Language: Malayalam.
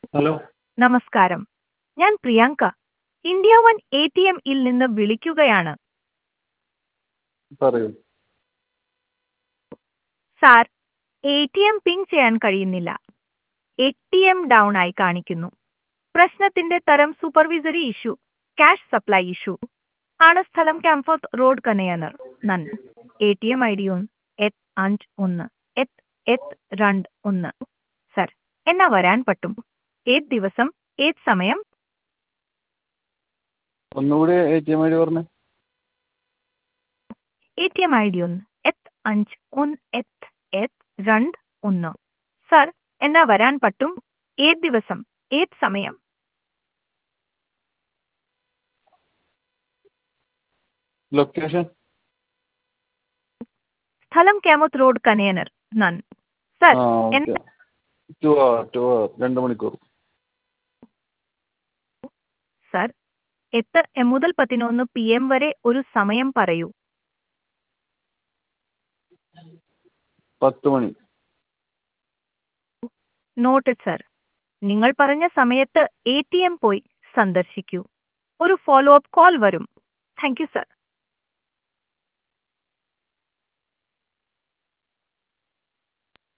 ഹലോ നമസ്കാരം ഞാൻ Priyanka India one A T എമ്മിൽ നിന്ന് വിളിക്കുകയാണ് പറയൂ sir A T M ping ചെയ്യാൻ കഴിയുന്നില്ല എ ടി എം ഡൗൺ ആയി കാണിക്കുന്നു പ്രശ്നത്തിന്റെ തരം supervisory issue cash supply issue ആണ് സ്ഥലം ക്യാമ്പത്ത് റോഡ് കനയനർ നൻ A T M I D ഒന്ന് എത്ത് അഞ്ച് ഒന്ന് എത്ത് എത്ത് രണ്ട് ഒന്ന് സർ എന്നാ വരാൻ പറ്റും ഏത് ദിവസം ഏത് സമയം ഒന്നുകൂടി A T M I D പറഞ്ഞേ A T M I D ഒന്ന് എത്ത് അഞ്ച് ഒന്ന് എത്ത് എത്ത് രണ്ട് ഒന്ന് സർ എന്നാ വരാൻ പറ്റും ഏത് ദിവസം ഏത് സമയം ലൊക്കേഷൻ സ്ഥലം ക്യാമത്ത് റോഡ് കനയനർ നൻ സർ ആ എൻ- okay two hour two hour രണ്ട് മണിക്കൂർ സർ എത്ര എ മുതൽ പതിനൊന്ന് പി എം വരെ ഒരു സമയം പറയൂ പത്ത് മണി നോട്ടഡ് സർ നിങ്ങൾ പറഞ്ഞ സമയത്ത് എ ടി എം പോയി സന്ദർശിക്കൂ ഒരു ഫോളോ അപ്പ് കോൾ വരും താങ്ക് യു സർ